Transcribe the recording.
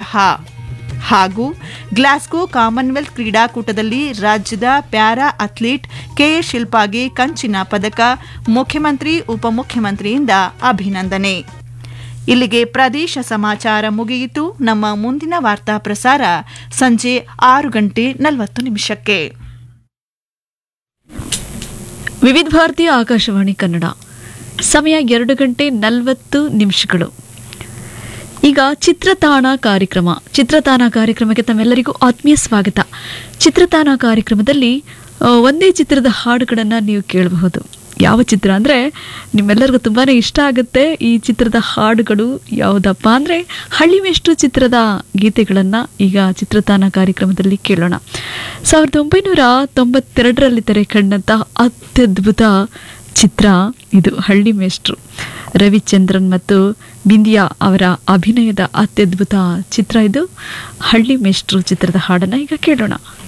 ಪ್ರೋತ್ಸಾಹ ಹಾಗೂ Glasgow Commonwealth ಕ್ರೀಡಾಕೂಟದಲ್ಲಿ ರಾಜ್ಯದ ಪ್ಯಾರಾ ಅಥ್ಲೀಟ್ ಕೆಎ ಶಿಲ್ಪಾಗೆ ಕಂಚಿನ ಪದಕ ಮುಖ್ಯಮಂತ್ರಿ ಉಪಮುಖ್ಯಮಂತ್ರಿಯಿಂದ ಅಭಿನಂದನೆ ಇಲ್ಲಿಗೆ ಪ್ರದೇಶ ಸಮಾಚಾರ ಮುಗಿಯಿತು ನಮ್ಮ ಮುಂದಿನ ವಾರ್ತಾ ಪ್ರಸಾರ ಸಂಜೆ ಆರು ಗಂಟೆ ನಲವತ್ತು ನಿಮಿಷಕ್ಕೆ ವಿವಿಧ ಭಾರತಿ ಆಕಾಶವಾಣಿ ಕನ್ನಡ ಸಮಯ ಎರಡು ಗಂಟೆ ನಲವತ್ತು ನಿಮಿಷಗಳು ಈಗ ಚಿತ್ರತಾಣ ಕಾರ್ಯಕ್ರಮ ಚಿತ್ರತಾಣ ಕಾರ್ಯಕ್ರಮಕ್ಕೆ ತಮ್ಮೆಲ್ಲರಿಗೂ ಆತ್ಮೀಯ ಸ್ವಾಗತ ಚಿತ್ರತಾಣ ಕಾರ್ಯಕ್ರಮದಲ್ಲಿ ಆ, ಒಂದೇ ಚಿತ್ರದ ಹಾಡುಗಳನ್ನು ನೀವು ಕೇಳಬಹುದು ಯಾವ ಚಿತ್ರ ಅಂದರೆ ನಿಮ್ಮೆಲ್ಲರಿಗೂ ತುಂಬಾ ಇಷ್ಟ ಆಗುತ್ತೆ ಈ ಚಿತ್ರದ ಹಾಡುಗಳು ಯಾವುದಪ್ಪ ಅಂದರೆ ಹಳ್ಳಿಮೆಷ್ಟು ಚಿತ್ರದ ಗೀತೆಗಳನ್ನು ಈಗ ಚಿತ್ರತಾಣ ಕಾರ್ಯಕ್ರಮದಲ್ಲಿ ಕೇಳೋಣ ಸಾವಿರದ ಒಂಬೈನೂರ ತೊಂಬತ್ತೆರಡರಲ್ಲಿ ತೆರೆ ಕಂಡಂತಹ ಅತ್ಯದ್ಭುತ ಚಿತ್ರ ಇದು ಹಳ್ಳಿ ಮೇಷ್ಟ್ರು ರವಿಚಂದ್ರನ್ ಮತ್ತು ಬಿಂದಿಯಾ ಅವರ ಅಭಿನಯದ ಅತ್ಯದ್ಭುತ ಚಿತ್ರ ಇದು ಹಳ್ಳಿ ಮೇಷ್ಟ್ರು ಚಿತ್ರದ ಹಾಡನ್ನು ಈಗ ಕೇಳೋಣ